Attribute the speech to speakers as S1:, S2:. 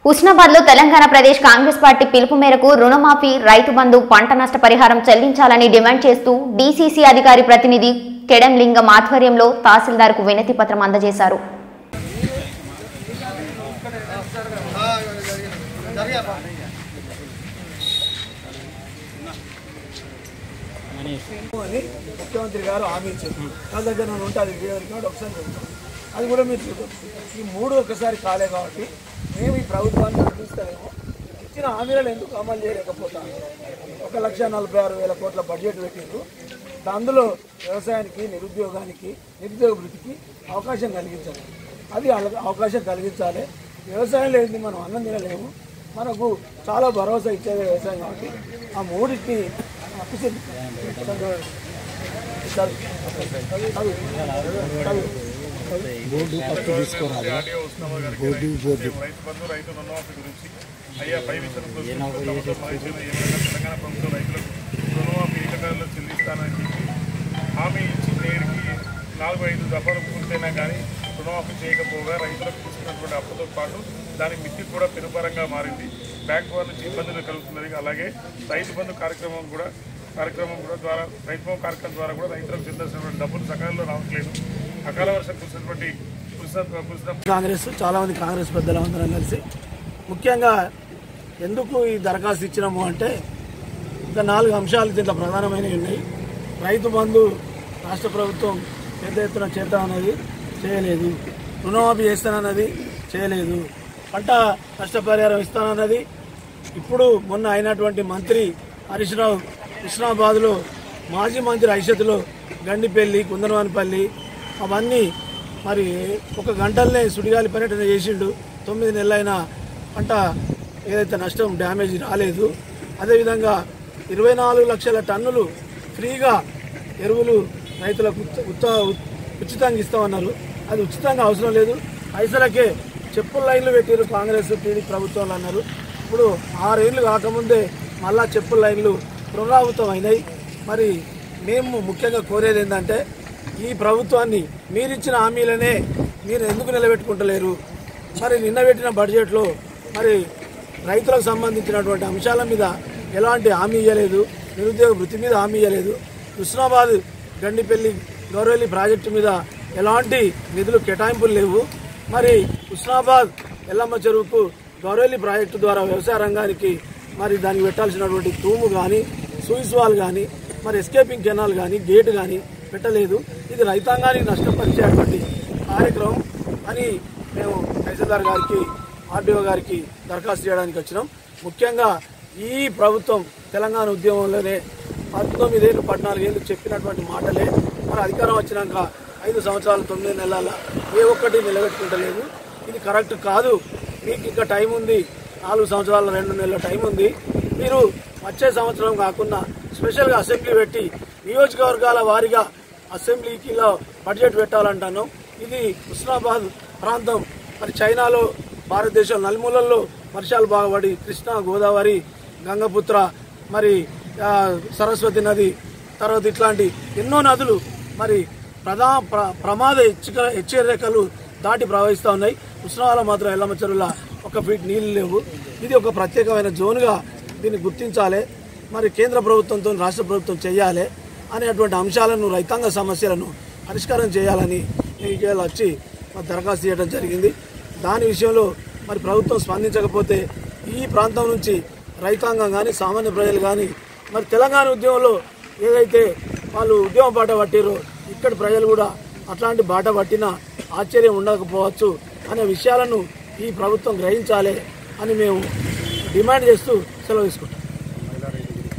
S1: హుస్నాబాద్ లో తెలంగాణ ప్రదేశ్ కాంగ్రెస్ పార్టీ పిలుపు మేరకు రుణమాఫీ రైతు బంధు పంట నష్ట పరిహారం చెల్లించాలని డిమాండ్ చేస్తూ డీసీసీ అధికారి ప్రతినిధి కెడెం లింగం ఆధ్వర్యంలో తహసీల్దార్కు వినతి పత్రం అందజేశారు
S2: అని ముఖ్యమంత్రి గారు హామీ ఇచ్చారు నా దగ్గర నేను ఉంటే అది వీడియో రికార్డు ఒకసారి చెప్తాను అది కూడా మీరు చూడొచ్చు ఈ మూడు ఒకసారి కాలే కాబట్టి మేము ఈ ప్రభుత్వాన్ని నడిపిస్తలేము ఇచ్చిన హామీలను ఎందుకు అమలు చేయలేకపోతాము ఒక లక్ష నలభై ఆరు వేల కోట్ల బడ్జెట్ పెట్టిండ్రు అందులో వ్యవసాయానికి నిరుద్యోగానికి నిరుద్యోగ వృత్తికి అవకాశం కలిగించాలి అది అల- అవకాశం కలిగించాలి వ్యవసాయం లేనిది మనం అన్నం తినలేము మనకు చాలా భరోసా ఇచ్చేది వ్యవసాయం కాబట్టి ఆ మూడింటిని ఆఫీసర్ చదువు. చదువు. చదువు. చదువు.
S3: బోర్డు ఫస్ట్ తీసుకోరాదు బోర్డు బోర్డు
S4: రైతు బంధు రైతు రుణమాఫీ గురించి అయ్యా పై విషయం ప్రభుత్వం మహిళలు ఏమైనా తెలంగాణ ప్రభుత్వం రైతులకు రుణమాఫీ ఏకకాలంలో చెల్లిస్తానని చెప్పి హామీ ఇచ్చి నేటికి నాలుగు ఐదు దఫాలు పూర్తయినా కానీ రుణమాఫీ చేయకపోగా రైతులకు తీసుకున్నటువంటి అప్పుతో పాటు దాని మితి కూడా పెనుపరంగా మారింది బ్యాంక్ వారి నుంచి ఇబ్బందులు కలుగుతున్నది అలాగే రైతు బంధు కార్యక్రమం కూడా కార్యక్రమం కూడా ద్వారా రైతు బంధు కార్యక్రమం ద్వారా కూడా రైతులకు చెందాల్సినటువంటి డబ్బులు సకాలంలో రావట్లేదు అకాల వర్షం కురిసినటువంటి కురిసిన కురిసిన
S2: కాంగ్రెస్ చాలా మంది కాంగ్రెస్ పెద్దలు అందరం కలిసి ముఖ్యంగా ఎందుకు ఈ దరఖాస్తు ఇచ్చినాము అంటే ఇంకా నాలుగు అంశాలు దీంట్లో ప్రధానమైనవి ఉన్నాయి రైతు బంధు రాష్ట్ర ప్రభుత్వం పెద్ద ఎత్తున చేద్దామన్నది చేయలేదు రుణమాఫీ చేస్తానన్నది చేయలేదు పంట నష్టపరిహారం ఇస్తానన్నది ఇప్పుడు మొన్న అయినటువంటి మంత్రి హరీష్ రావు కృష్ణాబాద్లో మాజీ మంత్రి ఐషత్లో గండిపల్లి కుందనవానిపల్లి అవన్నీ మరి ఒక గంటలనే సుడిగాలి పర్యటన చేసిండు తొమ్మిది నెలలైన పంట ఏదైతే నష్టం డ్యామేజ్ రాలేదు అదేవిధంగా ఇరవై నాలుగు లక్షల టన్నులు ఫ్రీగా ఎరువులు రైతులకు ఉత్త- ఉత్త- ఉచితంగా ఇస్తామన్నారు అది ఉచితంగా అవసరం లేదు పైసలకే చెప్పుల లైన్లు పెట్టారు కాంగ్రెస్ టీడీ ప్రభుత్వాలు అన్నారు ఇప్పుడు ఆరేళ్లు కాకముందే మళ్ళా చెప్పుల లైన్లు పునరావృతం అయినాయి మరి మేము ముఖ్యంగా కోరేది ఏంటంటే ఈ ప్రభుత్వాన్ని మీరిచ్చిన హామీలనే మీరు ఎందుకు నిలబెట్టుకుంటలేరు మరి నిన్న పెట్టిన బడ్జెట్లో మరి రైతులకు సంబంధించినటువంటి అంశాల మీద ఎలాంటి హామీ ఇవ్వలేదు నిరుద్యోగ వృత్తి మీద హామీ ఇవ్వలేదు హుస్నాబాద్ గండిపల్లి గౌరవల్లి ప్రాజెక్టు మీద ఎలాంటి నిధులు కేటాయింపులు లేవు మరి హుస్నాబాద్ ఎల్లమ్మ చెరువుకు గౌరవల్లి ప్రాజెక్టు ద్వారా వ్యవసాయ రంగానికి మరి దానికి పెట్టాల్సినటువంటి తూము కానీ సూయిస్ వాల్ కానీ మరి ఎస్కేపింగ్ కెనాల్ కానీ గేట్ కానీ పెట్టలేదు ఇది రైతాంగానికి నష్టపరిచేటువంటి కార్యక్రమం అని మేము తహసీల్దార్ గారికి ఆర్డీఓ గారికి దరఖాస్తు చేయడానికి వచ్చినాం ముఖ్యంగా ఈ ప్రభుత్వం తెలంగాణ ఉద్యమంలోనే పంతొమ్మిదేళ్ళు పద్నాలుగేళ్ళు చెప్పినటువంటి మాటలే మన అధికారం వచ్చినాక ఐదు సంవత్సరాలు తొమ్మిది నెలల ఏ ఒక్కటి నిలబెట్టుకుంటలేదు ఇది కరెక్ట్ కాదు మీకు ఇంకా టైం ఉంది నాలుగు సంవత్సరాల రెండు నెలల టైం ఉంది మీరు వచ్చే సంవత్సరం కాకుండా స్పెషల్గా అసెంబ్లీ పెట్టి నియోజకవర్గాల వారీగా అసెంబ్లీకిలో బడ్జెట్ పెట్టాలంటాను ఇది హుస్నాబాద్ ప్రాంతం మరి చైనాలో భారతదేశం నలుమూలల్లో వర్షాలు బాగుపడి కృష్ణా గోదావరి గంగపుత్ర మరి ఆ, సరస్వతి నది తర్వాత ఇట్లాంటి ఎన్నో నదులు మరి ప్రధా ప్ర ప్రమాద హెచ్చరిక హెచ్చరికలు దాటి ప్రవహిస్తూ ఉన్నాయి ఉష్ణాల మాత్రం ఎల్లమ్మ చెరువుల ఒక ఫీట్ నీళ్లు లేవు ఇది ఒక ప్రత్యేకమైన జోన్గా దీన్ని గుర్తించాలి మరి కేంద్ర ప్రభుత్వంతో రాష్ట్ర ప్రభుత్వం చేయాలి అనేటువంటి అంశాలను రైతాంగ సమస్యలను పరిష్కారం చేయాలని ఇవాళ వచ్చి మరి దరఖాస్తు చేయడం జరిగింది దాని విషయంలో మరి ప్రభుత్వం స్పందించకపోతే ఈ ప్రాంతం నుంచి రైతాంగం కానీ సామాన్య ప్రజలు కానీ మరి తెలంగాణ ఉద్యమంలో ఏదైతే వాళ్ళు ఉద్యమ బాట పట్టిరో ఇక్కడ ప్రజలు కూడా అట్లాంటి బాట పట్టినా ఆశ్చర్యం ఉండకపోవచ్చు అనే విషయాలను ఈ ప్రభుత్వం గ్రహించాలి అని మేము డిమాండ్ చేస్తూ సెలవు తీసుకుంటాం